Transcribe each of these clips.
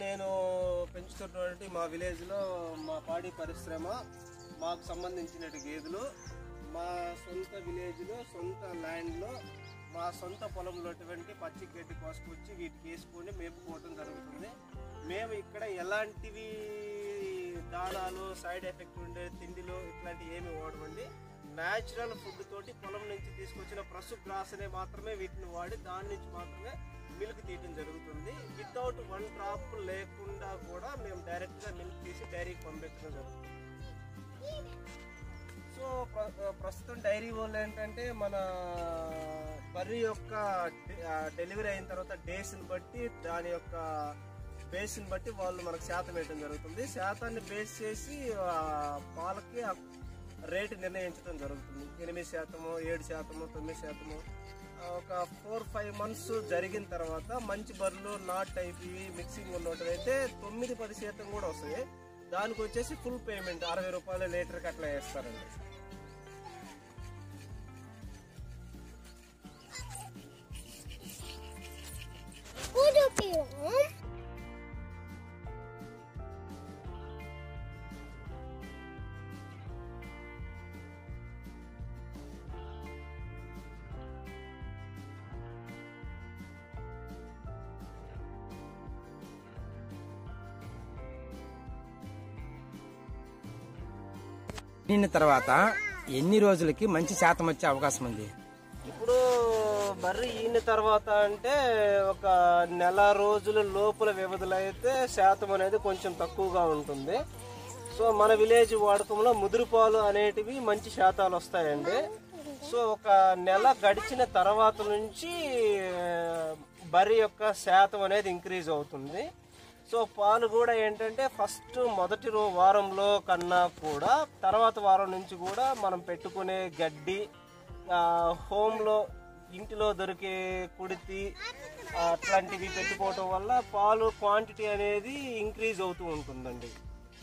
నేను పెంచుతున్నటువంటి మా విలేజ్లో మా పాడి పరిశ్రమ మాకు సంబంధించిన గేదెలు మా సొంత విలేజ్లో సొంత ల్యాండ్లో మా సొంత పొలంలో పచ్చి గడ్డి కోసుకొచ్చి వీటికి వేసుకొని మేపుకోవటం జరుగుతుంది మేము ఇక్కడ ఎలాంటివి దానాలు సైడ్ ఎఫెక్ట్ ఉండే తిండిలో ఇట్లాంటివి ఏమి వాడమండి న్యాచురల్ ఫుడ్ తోటి పొలం నుంచి తీసుకొచ్చిన ప్రసు గ్రాస్ అనే మాత్రమే వీటిని వాడి దాని నుంచి మాత్రమే మిల్క్ తీయటం జరుగుతుంది వితౌట్ వన్ డ్రాప్ లేకుండా కూడా మేము డైరెక్ట్గా మిల్క్ తీసి డైరీకి పంపించడం జరుగుతుంది సో ప్ర- ప్రస్తుతం డైరీ వాళ్ళు ఏంటంటే మన బర్రీ యొక్క డె- ఆ, డెలివరీ అయిన తర్వాత డేస్ని బట్టి దాని యొక్క బేస్ని బట్టి వాళ్ళు మనకు శాతం వేయడం జరుగుతుంది శాతాన్ని బేస్ చేసి ఆ, పాలకి ఆ రేటు నిర్ణయించడం జరుగుతుంది ఎనిమిది శాతము ఏడు శాతము తొమ్మిది శాతము ఆ, ఒక ఫోర్ ఫైవ్ మంత్స్ జరిగిన తర్వాత మంచి బర్రెలు నాట్ టైప్ ఇవి మిక్సింగ్ ఉన్నట్టయితే తొమ్మిది పది శాతం కూడా వస్తాయి దానికి వచ్చేసి ఫుల్ పేమెంట్ అరవై రూపాయలు లీటర్కి అట్లా వేస్తారండి నిన్న తర్వాత ఎన్ని రోజులకి మంచి శాతం వచ్చే అవకాశం ఉంది ఇప్పుడు బర్రె ఈన తర్వాత అంటే ఒక నెల రోజుల లోపల వ్యవధిలో అయితే శాతం అనేది కొంచెం తక్కువగా ఉంటుంది సో మన విలేజ్ వాడకంలో ముదురు పాలు అనేటివి మంచి శాతాలు వస్తాయండి సో ఒక నెల గడిచిన తర్వాత నుంచి ఆ, బర్రె యొక్క శాతం అనేది ఇంక్రీజ్ అవుతుంది సో పాలు కూడా ఏంటంటే ఫస్ట్ మొదటి రో వారంలో కన్నా కూడా తర్వాత వారం నుంచి కూడా మనం పెట్టుకునే గడ్డి ఆ, హోమ్లో ఇంటిలో దొరికే కుడితి ఆ, అట్లాంటివి పెట్టుకోవటం వల్ల పాలు క్వాంటిటీ అనేది ఇంక్రీజ్ అవుతూ ఉంటుందండి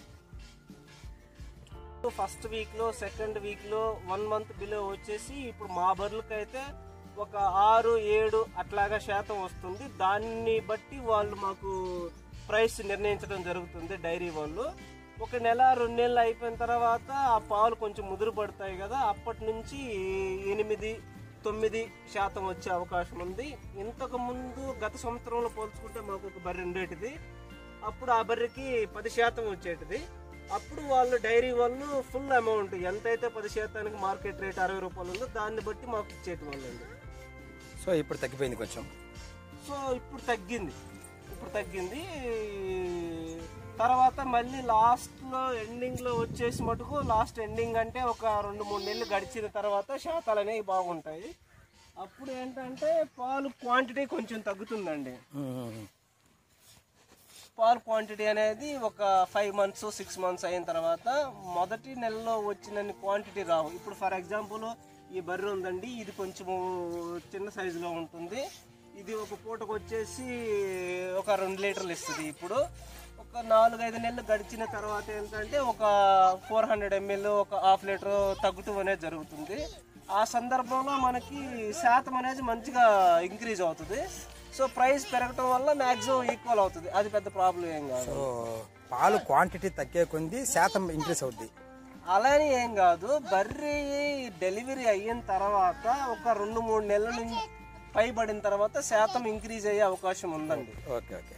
ఫస్ట్ వీక్ లో సెకండ్ వీక్ లో వన్ మంత్ బిలో వచ్చేసి ఇప్పుడు మా బర్రెలకి అయితే ఒక ఆరు ఏడు అట్లాగా శాతం వస్తుంది దాన్ని బట్టి వాళ్ళు మాకు ప్రైస్ నిర్ణయించడం జరుగుతుంది డైరీ వాళ్ళు ఒక నెల రెండు నెలలు అయిపోయిన తర్వాత ఆ పాలు కొంచెం ముదురు పడతాయి కదా అప్పటి నుంచి ఎనిమిది తొమ్మిది శాతం వచ్చే అవకాశం ఉంది ఇంతకు ముందు గత సంవత్సరంలో పోల్చుకుంటే మాకు ఒక బర్రె ఉండేటిది అప్పుడు ఆ బర్రెకి పది శాతం వచ్చేటిది అప్పుడు వాళ్ళు డైరీ వాళ్ళు ఫుల్ అమౌంట్ ఎంతైతే పది శాతానికి మార్కెట్ రేట్ అరవై రూపాయలు ఉందో దాన్ని బట్టి మాకు ఇచ్చేటి వాళ్ళండి సో ఇప్పుడు తగ్గిపోయింది కొంచెం సో ఇప్పుడు తగ్గింది ఇప్పుడు తగ్గింది తర్వాత మళ్ళీ లాస్ట్లో ఎండింగ్లో వచ్చేసి మటుకు లాస్ట్ ఎండింగ్ అంటే ఒక రెండు మూడు నెలలు గడిచిన తర్వాత శాతాలు అనేవి బాగుంటాయి అప్పుడు ఏంటంటే పాలు క్వాంటిటీ కొంచెం తగ్గుతుందండి ఉమ్. పాల్ క్వాంటిటీ అనేది ఒక ఫైవ్ మంత్స్ సిక్స్ మంత్స్ అయిన తర్వాత మొదటి నెలలో వచ్చినన్ని క్వాంటిటీ రావు ఇప్పుడు ఫర్ ఎగ్జాంపుల్ ఈ బర్రె ఉందండి ఇది కొంచెము చిన్న సైజులో ఉంటుంది ఇది ఒక పూటకు వచ్చేసి ఒక రెండు లీటర్లు ఇస్తుంది ఇప్పుడు ఒక నాలుగైదు నెలలు గడిచిన తర్వాత ఏంటంటే ఒక ఫోర్ హండ్రెడ్ ఎంఎల్ ఒక హాఫ్ లీటర్ తగ్గుతూ అనేది జరుగుతుంది ఆ సందర్భంలో మనకి శాతం అనేది మంచిగా ఇంక్రీజ్ అవుతుంది సో ప్రైస్ పెరగటం వల్ల మ్యాక్సిమం ఈక్వల్ అవుతుంది అది పెద్ద ప్రాబ్లం ఏం కాదు సో పాలు క్వాంటిటీ తగ్గే కొంది శాతం ఇంక్రీస్ అవుద్ది అలానే ఏం కాదు బర్రె డెలివరీ అయిన తర్వాత ఒక రెండు మూడు నెలల నుంచి పైబడిన తర్వాత శాతం ఇంక్రీజ్ అయ్యే అవకాశం ఉందండి ఓకే ఓకే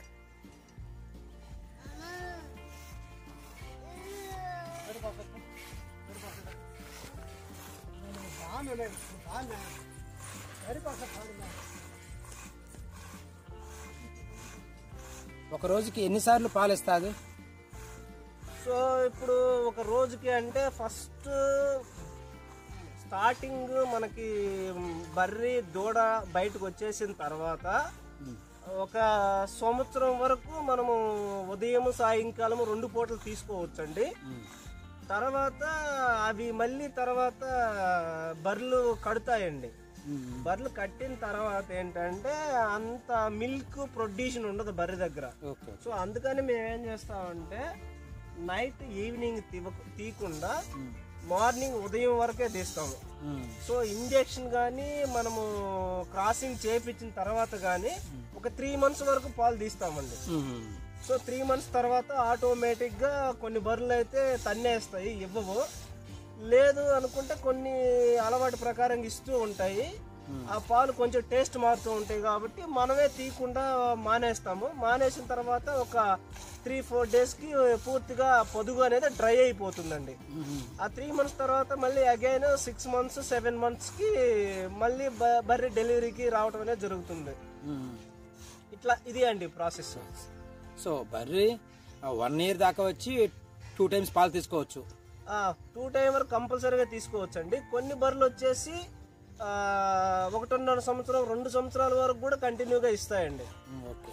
ఒక రోజుకి ఎన్నిసార్లు పాలు ఇస్తుంది సో ఇప్పుడు ఒక రోజుకి అంటే ఫస్ట్ స్టార్టింగ్ మనకి బర్రె దూడ బయటకు వచ్చేసిన తర్వాత ఒక సంవత్సరం వరకు మనము ఉదయం సాయంకాలం రెండు పూటలు తీసుకోవచ్చండి తర్వాత అవి మళ్ళీ తర్వాత బర్రెలు కడతాయండి బర్రెలు కట్టిన తర్వాత ఏంటంటే అంత మిల్క్ ప్రొడ్యూషన్ ఉండదు బర్రె దగ్గర ఓకే సో అందుకని మేము ఏం చేస్తామంటే నైట్ ఈవినింగ్ తీవ- తీయకుండా మార్నింగ్ ఉదయం వరకే తీస్తాము సో ఇంజెక్షన్ కానీ మనము క్రాసింగ్ చేపించిన తర్వాత కానీ ఒక త్రీ మంత్స్ వరకు పాలు తీస్తామండి సో త్రీ మంత్స్ తర్వాత ఆటోమేటిక్గా కొన్ని బర్రెలు అయితే తన్నేస్తాయి ఇవ్వవు లేదు అనుకుంటే కొన్ని అలవాటు ప్రకారం ఇస్తూ ఉంటాయి ఆ పాలు కొంచెం టేస్ట్ మారుతూ ఉంటాయి కాబట్టి మనమే తీయకుండా మానేస్తాము మానేసిన తర్వాత ఒక త్రీ ఫోర్ డేస్కి పూర్తిగా పొదుగు అనేది డ్రై అయిపోతుందండి ఆ త్రీ మంత్స్ తర్వాత మళ్ళీ అగైన్ సిక్స్ మంత్స్ సెవెన్ మంత్స్కి మళ్ళీ బ- బర్రె డెలివరీకి రావడం అనేది జరుగుతుంది ఇట్లా ఇది అండి ప్రాసెస్ సో బర్రీ వన్ ఇయర్ దాకా వచ్చి టూ టైమ్స్ పాలు తీసుకోవచ్చు టూ టైమర్ కంపల్సరీగా తీసుకోవచ్చు అండి కొన్ని బర్రెలు వచ్చేసి ఆ, ఒకటిన్నర సంవత్సరం రెండు సంవత్సరాల వరకు కూడా కంటిన్యూగా ఇస్తాయండి ఓకే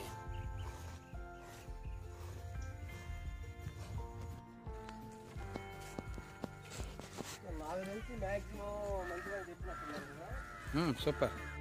నాకు తెలిసి మ్యాక్సిమం మంచిగా చెప్పినట్టున్నారు కదా సూపర్